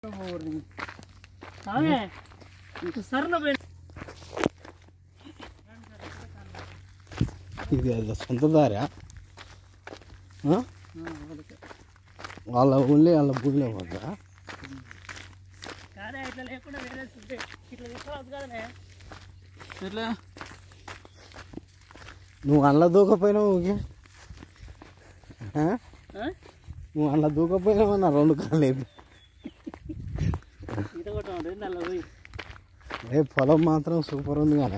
ఆమె సర్లో పోయి ఇది అది సొంత దారా ఆ? వాళ్ళ ఊళ్ళో వాళ్ళ ఊళ్ళో పోతా కాదే ఇట్లా లేకుండా వేరే చూస్తే ఇట్లా తీసుకోవచ్చు కదనే ఎట్లా నువ్వు అందులో దూకపోయినావు ఊరికే ఆ? ఆ? నువ్వు అందులో దూకపోయినావు నా రెండు కాళ్ళు లేపి ఈత కొట్టమంటే నల్ల పోయి ఏ పొలం మాత్రం సూపర్ ఉంది కానీ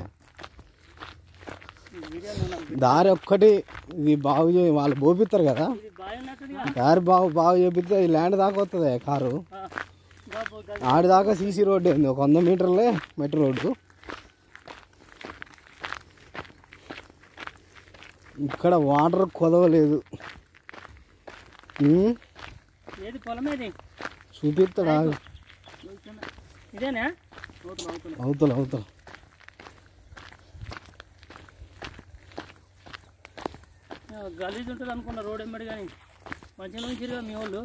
ఈ వీడియో నువ్వు దారి ఒక్కటి ఇది బాగు చే వాళ్ళు పోపిస్తారు కదా ఇది బాగా ఉన్నట్టుందిగా దారి బాగు బాగు చేపిస్తే ఈ ల్యాండ్ దాకా వస్తుంది కారు ఆ, గా పో, గా. ఆడి దాకా సీసీ రోడ్డు ఉంది ఒక వంద మీటర్లే మెట్రో రోడ్డు ఇక్కడ వాటర్ కొదవలేదు ఉమ్, ఏది పొలమేది చూపిస్తాడా ఇదేనా అవుతలు అవుతలు ఆ, గలీజ్ ఉంటుంది అనుకున్న రోడ్ ఎంబడి కానీ మంచిగా ఉంచిరుగా మీ వాళ్ళు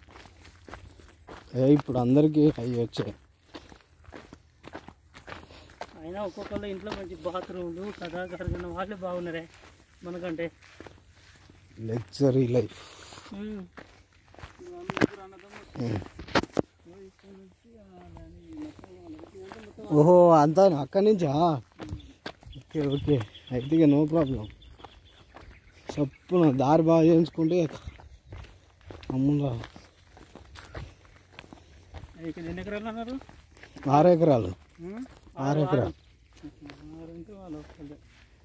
ఏ ఇప్పుడు అందరికీ అవి వచ్చాయి అయినా ఒక్కొక్కళ్ళు ఇంట్లో మంచి బాత్రూమ్లు కథా కరగన వాళ్ళే బాగున్నారే మనకంటే లగ్జరీ లైఫ్ ఉమ్. ఓహో అంతా అక్కడి నుంచా ఓకే ఓకే అయితే ఇక నో ప్రాబ్లం చప్పున దారి బాగా చేయించుకుంటే అమ్మురా ఇక్కడ ఎన్ని ఎకరాలు అన్నారు ఆరు ఎకరాలు ఉమ్? ఆరు ఎకరాలు ఆరు అంటే వాళ్ళు ఒక్కళ్ళే.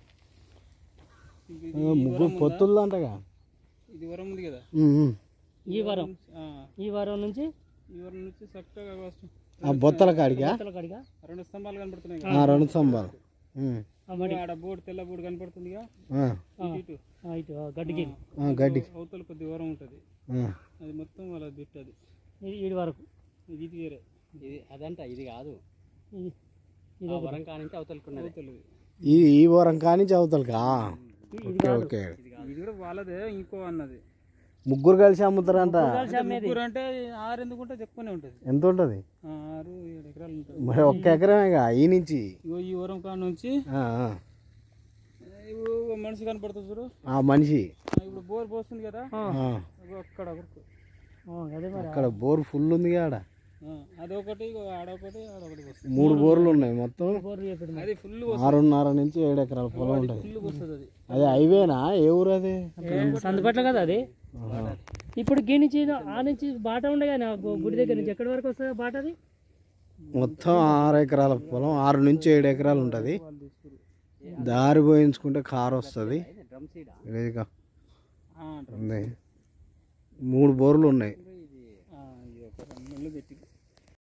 ఆ, ముగ్గురు పొత్తులు అంటగా ఇది వరం ఉంది కదా ఈ వారం ఆ, ఈ వారం నుంచి ఈ వరం నుంచి చక్కగా వస్తుంది ఆ బొత్తల కాడిగా కొత్తల కాడిగా రెండు స్తంభాలు కనపడుతున్నాయి ఆ, రెండు స్తంభాలు ఉమ్. ఆ మడి ఆడ బోర్డు తెల్ల బోర్డు కనపడుతుందిగా ఆ, ఆ, ఇటు ఆ, ఇటు ఆ, గడ్డికి ఆ, గడ్డి అవతల కొద్ది వరం ఉంటుంది ఆ, అది మొత్తం వాళ్ళ బిట్ అది ఇది ఈడి వరకు ఇది ఇది వేరే ఇది అదంట ఇది కాదు ఇది ఇది ఒకటి. వరం కానించి అవతలకున్నది అవతలది ఈ ఈ వారం కానించి అవతలకా ఓకే ఓకే ఇది కూడా వాళ్ళదే ఇంకో అన్నది ముగ్గురు కలిసి అమ్ముతారంట కలిసి అమ్మేది ముగ్గురు అంటే ఆరు ఎందుకుంటే ఎక్కువనే ఉంటుంది ఎంత ఉంటుంది ఆ, ఆరు ఏడు ఎకరాలు ఉంటుంది మరి ఒక్క ఎకరమేగా ఈ నుంచి ఇగో ఈ వరం కాడ నుంచి ఆ, ఆ. ఇగో ఓ మనిషి కనపడుతుంది చూడు ఆ మనిషి ఆ, ఇప్పుడు బోర్ పోస్తుంది కదా ఆ, ఇగో అక్కడ వరకు ఆ, అదే మరి అక్కడ బోర్ ఫుల్ ఉంది ఆడ ఆ, అదొకటి ఇగో ఆడొకటి ఆడొకటి వస్తుంది మూడు బోర్లు ఉన్నాయి మొత్తం బోర్లు చెప్పాడు మరి. అది ఫుల్ ఆరున్నర నుంచి ఏడు ఎకరాల పొలం ఉంటుంది ఫుల్ వస్తుంది అది అదే హైవేనా ఏ ఊరు అది సందుపట్ల కదా అది ఆహా. ఇప్పుడు గీ నుంచి ఆ నుంచి బాట ఉండే కానీ ఆ గు- గుడి దగ్గర నుంచి ఎక్కడి వరకు వస్తుంది బాట అది మొత్తం ఆరు ఎకరాల పొలం ఆరు నుంచి ఏడు ఎకరాలు ఉంటుంది వాళ్ళు తీసుకురు దారి పోయించుకుంటే కారు వస్తుంది ఇదిగా ఆ, ఉంది మూడు బోర్లు ఉన్నాయి ఆ, ఇది ఒక రెండు నెలలు పెట్టి